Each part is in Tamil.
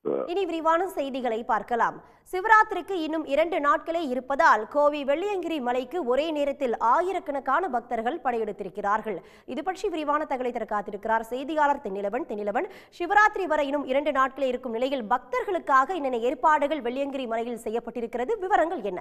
இனி விரிவான செய்திகளை பார்க்கலாம் சிவராத்திரிக்கு இன்னும் இரண்டு நாட்களே இருப்பதால் கோவை வெள்ளியங்கிரி மலைக்கு ஒரே நேரத்தில் ஆயிரக்கணக்கான பக்தர்கள் படையெடுத்திருக்கிறார்கள் இது பற்றி விரிவான தகவலை தர காத்திருக்கிறார் செய்தியாளர் தென்னிலவன் தென்னிலவன் சிவராத்திரி வரை இன்னும் இரண்டு நாட்களே இருக்கும் நிலையில் பக்தர்களுக்காக என்னென்ன ஏற்பாடுகள் வெள்ளியங்கிரி மலையில் செய்யப்பட்டிருக்கிறது விவரங்கள் என்ன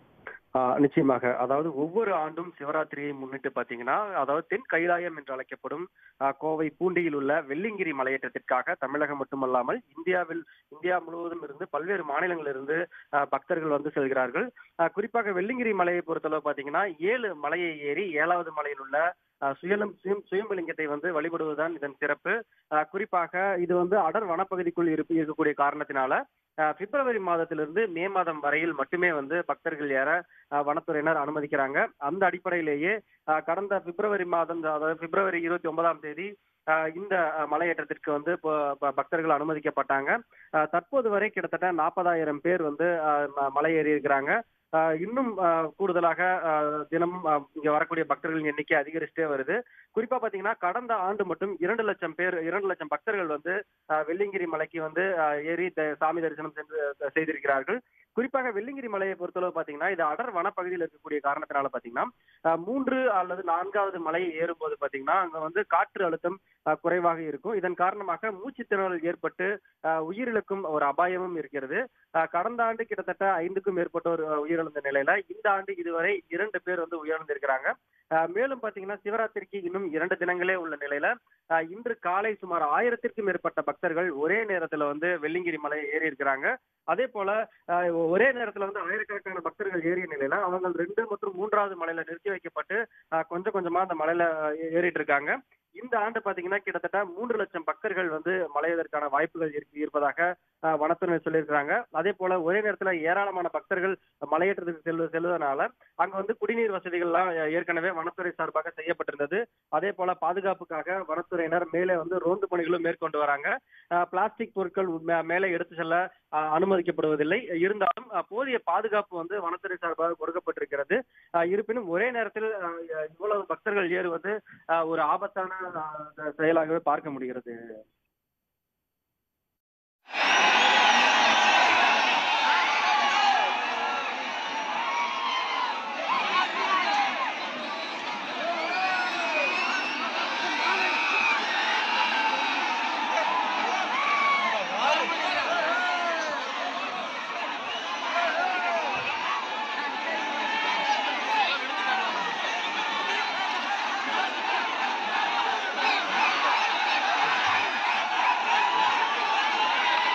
ஆஹ் நிச்சயமாக அதாவது ஒவ்வொரு ஆண்டும் சிவராத்திரியை முன்னிட்டு பாத்தீங்கன்னா அதாவது தென் கைலாயம் என்று அழைக்கப்படும் ஆஹ் கோவை பூண்டியில் உள்ள வெள்ளிங்கிரி மலையேற்றத்திற்காக தமிழகம் மட்டுமல்லாமல் இந்தியாவில் இந்தியா முழுவதும் இருந்து பல்வேறு மாநிலங்களிலிருந்து ஆஹ் பக்தர்கள் வந்து செல்கிறார்கள் ஆஹ் குறிப்பாக வெள்ளிங்கிரி மலையை பொறுத்தளவு பாத்தீங்கன்னா ஏழு மலையை ஏறி ஏழாவது மலையில் உள்ள ஆஹ் சுயலம் சுயம் சுயம்பலிங்கத்தை வந்து வழிபடுவதுதான் இதன் சிறப்பு ஆஹ் குறிப்பாக இது வந்து அடர் வனப்பகுதிக்குள் இருப்பு இருக்கக்கூடிய காரணத்தினால ஆஹ் பிப்ரவரி மாதத்திலிருந்து மே மாதம் வரையில் மட்டுமே வந்து பக்தர்கள் ஏற ஆஹ் வனத்துறையினர் அனுமதிக்கிறாங்க அந்த அடிப்படையிலேயே ஆஹ் கடந்த பிப்ரவரி மாதம் அதாவது பிப்ரவரி இருபத்தி ஒன்பதாம் தேதி ஆஹ் இந்த ஆஹ் மலையேற்றத்திற்கு வந்து ப- ப- பக்தர்கள் அனுமதிக்கப்பட்டாங்க ஆஹ் தற்போது வரை கிட்டத்தட்ட நாற்பதாயிரம் பேர் வந்து ஆஹ் ம- மலை ஏறி இருக்கிறாங்க ஆஹ் இன்னும் ஆஹ் கூடுதலாக ஆஹ் தினமும் ஆஹ் இங்க வரக்கூடிய பக்தர்களின் எண்ணிக்கை அதிகரிச்சுட்டே வருது குறிப்பா பாத்தீங்கன்னா கடந்த ஆண்டு மட்டும் இரண்டு லட்சம் பேர் இரண்டு லட்சம் பக்தர்கள் வந்து ஆஹ் வெள்ளிங்கிரி மலைக்கு வந்து ஆஹ் ஏறி த- சாமி தரிசனம் சென்று அஹ் செய்திருக்கிறார்கள் குறிப்பாக வெள்ளிங்கிரி மலையை பொறுத்தளவு பாத்தீங்கன்னா இது அடர் வனப்பகுதியில் இருக்கக்கூடிய காரணத்தினால பாத்தீங்கன்னா ஆஹ் மூன்று அல்லது நான்காவது மலை ஏறும்போது பாத்தீங்கன்னா அங்க வந்து காற்று அழுத்தம் ஆஹ் குறைவாக இருக்கும் இதன் காரணமாக மூச்சுத் திணறல் ஏற்பட்டு ஆஹ் உயிரிழக்கும் ஒரு அபாயமும் இருக்கிறது ஆஹ் கடந்த ஆண்டு கிட்டத்தட்ட ஐந்துக்கும் மேற்பட்டோர் ஆஹ் உயிரிழந்த நிலையில இந்த ஆண்டு இதுவரை இரண்டு பேர் வந்து உயிரிழந்திருக்கிறாங்க ஆஹ் மேலும் பாத்தீங்கன்னா சிவராத்திரிக்கு இன்னும் இரண்டு தினங்களே உள்ள நிலையில ஆஹ் இன்று காலை சுமார் ஆயிரத்திற்கும் மேற்பட்ட பக்தர்கள் ஒரே நேரத்துல வந்து வெள்ளிங்கிரி மலை ஏறி இருக்கிறாங்க அதே போல ஆஹ் ஒரே நேரத்துல வந்து ஆயிரக்கணக்கான பக்தர்கள் ஏறிய நிலையில அவங்க ரெண்டு மற்றும் மூன்றாவது மலையில நிறுத்தி வைக்கப்பட்டு ஆஹ் கொஞ்சம் கொஞ்சமா அந்த மலையில ஏ- ஏறிட்டு இருக்காங்க இந்த ஆண்டு பாத்தீங்கன்னா கிட்டத்தட்ட மூன்று லட்சம் பக்தர்கள் வந்து மலையதற்கான வாய்ப்புகள் இருக்கு- இருப்பதாக ஆஹ் வனத்துறையினர் சொல்லியிருக்கிறாங்க அதே போல ஒரே நேரத்துல ஏராளமான பக்தர்கள் மலையேற்றத்துக்கு செல்வ செல்வதனால அங்க வந்து குடிநீர் வசதிகள்லாம் ஏற்கனவே வனத்துறை சார்பாக செய்யப்பட்டிருந்தது அதே போல பாதுகாப்புக்காக வனத்துறையினர் மேலே வந்து ரோந்து பணிகளும் மேற்கொண்டு வராங்க ஆஹ் பிளாஸ்டிக் பொருட்கள் மே- மேலே எடுத்து செல்ல ஆஹ் அனுமதிக்கப்படுவதில்லை இருந்தாலும் ஆஹ் போதிய பாதுகாப்பு வந்து வனத்துறை சார்பாக கொடுக்கப்பட்டிருக்கிறது ஆஹ் இருப்பினும் ஒரே நேரத்தில் ஆஹ் இவ்வளவு பக்தர்கள் ஏறுவது ஆஹ் ஒரு ஆபத்தான ஆஹ் செயலாகவே பார்க்க முடிகிறது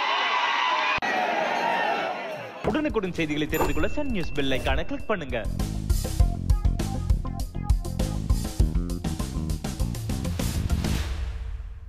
உடனுக்குடன் செய்திகளை தெரிந்து கொள்ள சன் நியூஸ் பெல் ஐகானை கிளிக் பண்ணுங்க